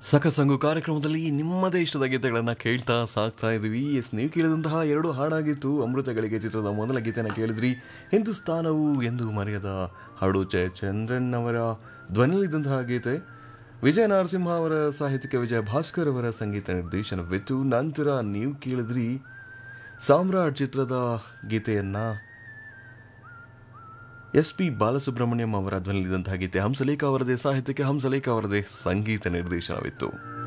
ಸಖತ್ ಸಂಗು ಕಾರ್ಯಕ್ರಮದಲ್ಲಿ ನಿಮ್ಮದೇ ಇಷ್ಟದ ಗೀತೆಗಳನ್ನು ಕೇಳ್ತಾ ಸಾಕ್ತಾ ಇದ್ವಿ ಎಸ್ ನೀವು ಕೇಳಿದಂತಹ ಎರಡು ಹಾಡಾಗಿತ್ತು ಅಮೃತಗಳಿಗೆ ಚಿತ್ರದ ಮೊದಲ ಗೀತೆನ ಕೇಳಿದ್ರಿ ಹಿಂದೂಸ್ತಾನವು ಎಂದು ಮರೆಯದ ಹಾಡು ಜಯಚಂದ್ರನ್ ಅವರ ಧ್ವನಿಯಲ್ಲಿದ್ದಂತಹ ಗೀತೆ ವಿಜಯ ನರಸಿಂಹ ಅವರ ಸಾಹಿತ್ಯಕ್ಕೆ ವಿಜಯ ಭಾಸ್ಕರ್ ಅವರ ಸಂಗೀತ ನಿರ್ದೇಶನವಿತ್ತು ನಂತರ ನೀವು ಕೇಳಿದ್ರಿ ಸಾಮ್ರಾಟ್ ಚಿತ್ರದ ಗೀತೆಯನ್ನ ಎಸ್ ಪಿ ಬಾಲಸುಬ್ರಹ್ಮಣ್ಯಂ ಅವರ ಧ್ವನಿಲಿದ್ದಂತಹ ಗೀತೆ ಹಂಸಲೇಖ ಅವರದೇ ಸಾಹಿತ್ಯಕ್ಕೆ ಹಂಸಲೇಖ ಅವರದೇ ಸಂಗೀತ ನಿರ್ದೇಶನವಿತ್ತು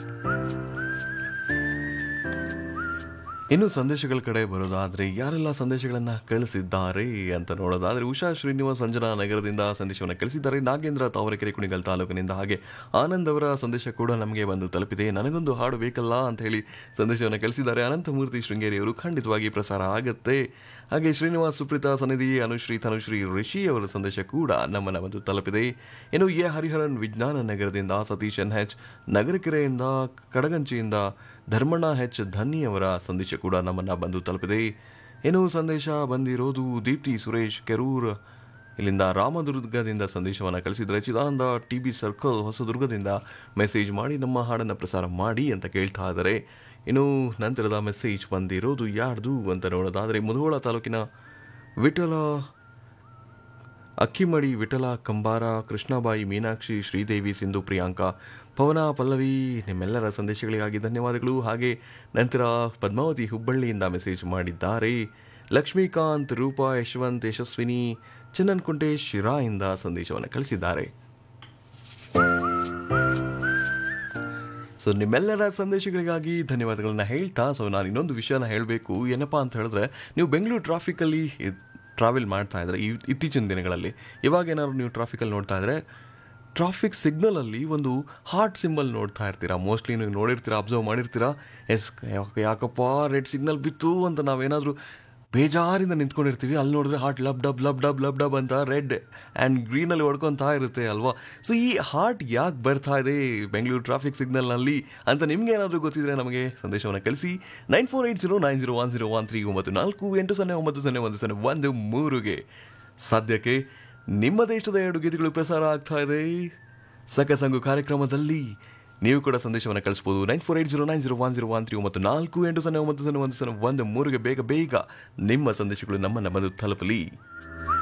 ಇನ್ನು ಸಂದೇಶಗಳ ಕಡೆ ಬರೋದಾದ್ರೆ ಯಾರೆಲ್ಲ ಸಂದೇಶಗಳನ್ನ ಕಳಿಸಿದ್ದಾರೆ ಅಂತ ನೋಡೋದಾದ್ರೆ ಉಷಾ ಶ್ರೀನಿವಾಸ್ ಸಂಜನಾ ನಗರದಿಂದ ಸಂದೇಶವನ್ನು ಕಳಿಸಿದ್ದಾರೆ ನಾಗೇಂದ್ರ ತಾವರೆಕೆರೆ ಕುಣಿಗಲ್ ತಾಲೂಕಿನಿಂದ ಹಾಗೆ ಆನಂದ್ ಅವರ ಸಂದೇಶ ಕೂಡ ನಮಗೆ ಬಂದು ತಲುಪಿದೆ ನನಗೊಂದು ಹಾಡು ಬೇಕಲ್ಲ ಅಂತ ಹೇಳಿ ಸಂದೇಶವನ್ನು ಕಳಿಸಿದ್ದಾರೆ ಅನಂತಮೂರ್ತಿ ಶೃಂಗೇರಿ ಅವರು ಖಂಡಿತವಾಗಿ ಪ್ರಸಾರ ಆಗತ್ತೆ ಹಾಗೆ ಶ್ರೀನಿವಾಸ್ ಸುಪ್ರೀತಾ ಸನ್ನಿಧಿ ಅನುಶ್ರೀ ತನುಶ್ರೀ ರಿಷಿ ಅವರ ಸಂದೇಶ ಕೂಡ ನಮ್ಮನ್ನ ಬಂದು ತಲುಪಿದೆ ಇನ್ನು ಎ ಹರಿಹರನ್ ವಿಜ್ಞಾನ ನಗರದಿಂದ ಸತೀಶ್ ಎನ್ ಹೆಚ್ ನಗರಕೆರೆಯಿಂದ ಕಡಗಂಚಿಯಿಂದ ಧರ್ಮಣ್ಣ ಹೆಚ್ ಧನ್ನಿ ಅವರ ಸಂದೇಶ ಕೂಡ ನಮ್ಮನ್ನ ಬಂದು ತಲುಪಿದೆ ಇನ್ನು ಸಂದೇಶ ಬಂದಿರೋದು ದೀಪ್ತಿ ಸುರೇಶ್ ಕೆರೂರ್ ಇಲ್ಲಿಂದ ರಾಮದುರ್ಗದಿಂದ ಸಂದೇಶವನ್ನು ಕಳಿಸಿದರೆ ಚಿದಾನಂದ ಟಿ ಬಿ ಸರ್ಕಲ್ ಹೊಸದುರ್ಗದಿಂದ ಮೆಸೇಜ್ ಮಾಡಿ ನಮ್ಮ ಹಾಡನ್ನು ಪ್ರಸಾರ ಮಾಡಿ ಅಂತ ಕೇಳ್ತಾ ಇದ್ದಾರೆ ಇನ್ನು ನಂತರದ ಮೆಸೇಜ್ ಬಂದಿರೋದು ಯಾರ್ದು ಅಂತ ನೋಡೋದಾದರೆ ಮುಧೋಳ ತಾಲೂಕಿನ ವಿಠಲ ಅಕ್ಕಿಮಡಿ ವಿಠಲ ಕಂಬಾರ ಕೃಷ್ಣಬಾಯಿ ಮೀನಾಕ್ಷಿ ಶ್ರೀದೇವಿ ಸಿಂಧು ಪ್ರಿಯಾಂಕಾ ಪವನ ಪಲ್ಲವಿ ನಿಮ್ಮೆಲ್ಲರ ಸಂದೇಶಗಳಿಗಾಗಿ ಧನ್ಯವಾದಗಳು ಹಾಗೆ ನಂತರ ಪದ್ಮಾವತಿ ಹುಬ್ಬಳ್ಳಿಯಿಂದ ಮೆಸೇಜ್ ಮಾಡಿದ್ದಾರೆ ಲಕ್ಷ್ಮೀಕಾಂತ್ ರೂಪಾ ಯಶವಂತ್ ಯಶಸ್ವಿನಿ ಚನ್ನನ್ಕುಂಟೆ ಶಿರಾಯಿಂದ ಸಂದೇಶವನ್ನು ಕಳಿಸಿದ್ದಾರೆ ಸೊ ನಿಮ್ಮೆಲ್ಲರ ಸಂದೇಶಗಳಿಗಾಗಿ ಧನ್ಯವಾದಗಳನ್ನ ಹೇಳ್ತಾ ಸೊ ನಾನು ಇನ್ನೊಂದು ವಿಷಯನ ಹೇಳಬೇಕು ಏನಪ್ಪಾ ಅಂತ ಹೇಳಿದ್ರೆ ನೀವು ಬೆಂಗಳೂರು ಟ್ರಾಫಿಕಲ್ಲಿ ಟ್ರಾವೆಲ್ ಮಾಡ್ತಾ ಇದ್ರೆ ಈ ಇತ್ತೀಚಿನ ದಿನಗಳಲ್ಲಿ ಇವಾಗ ಏನಾದ್ರು ನೀವು ಟ್ರಾಫಿಕಲ್ಲಿ ನೋಡ್ತಾ ಇದ್ರೆ ಟ್ರಾಫಿಕ್ ಸಿಗ್ನಲಲ್ಲಿ ಒಂದು ಹಾರ್ಟ್ ಸಿಂಬಲ್ ನೋಡ್ತಾ ಇರ್ತೀರಾ ಮೋಸ್ಟ್ಲಿ ನೀವು ನೋಡಿರ್ತೀರಾ ಅಬ್ಸರ್ವ್ ಮಾಡಿರ್ತೀರಾ ಎಸ್ ಯಾಕಪ್ಪ ರೆಡ್ ಸಿಗ್ನಲ್ ಬಿತ್ತು ಅಂತ ನಾವೇನಾದರೂ ಬೇಜಾರಿಂದ ನಿಂತ್ಕೊಂಡಿರ್ತೀವಿ ಅಲ್ಲಿ ನೋಡಿದ್ರೆ heart lub dub lub dub lub dub ಅಂತ ರೆಡ್ ಆ್ಯಂಡ್ ಗ್ರೀನಲ್ಲಿ ಹೊಡ್ಕೊತಾ ಇರುತ್ತೆ ಅಲ್ವಾ ಸೊ ಈ ಹಾರ್ಟ್ ಯಾಕೆ ಬರ್ತಾ ಇದೆ ಬೆಂಗಳೂರು ಟ್ರಾಫಿಕ್ ಸಿಗ್ನಲ್ನಲ್ಲಿ ಅಂತ ನಿಮ್ಗೆ ಏನಾದರೂ ಗೊತ್ತಿದ್ರೆ ನಮಗೆ ಸಂದೇಶವನ್ನು ಕಳಿಸಿ nine four eight zero nine zero one zero one three ಒಂಬತ್ತು ನಾಲ್ಕು ಎಂಟು ಸೊನ್ನೆ ಒಂಬತ್ತು ಸೊನ್ನೆ ಒಂದು ಸೊನ್ನೆ ಒಂದು ಮೂರುಗೆ ಸದ್ಯಕ್ಕೆ ನಿಮ್ಮ ದೇಶದ ಎರಡು ಗೀತೆಗಳು ಪ್ರಸಾರ ಆಗ್ತಾ ಇದೆ ಸಕ ಸಂಘು ಕಾರ್ಯಕ್ರಮದಲ್ಲಿ ನೀವು ಕೂಡ ಸಂದೇಶವನ್ನು ಕಳಿಸ್ಬೋದು nine four eight zero nine zero one zero one three ಒಂಬತ್ತು ನಾಲ್ಕು ಎಂಟು ಸೊನ್ನೆ ಒಂಬತ್ತು ಸೊನ್ನೆ ಒಂದು ಸೊನ್ನೆ ಒಂದು ಮೂರುಗೆ ಬೇಗ ಬೇಗ ನಿಮ್ಮ ಸಂದೇಶಗಳು ನಮ್ಮನ್ನು ಬಂದು ತಲುಪಲಿ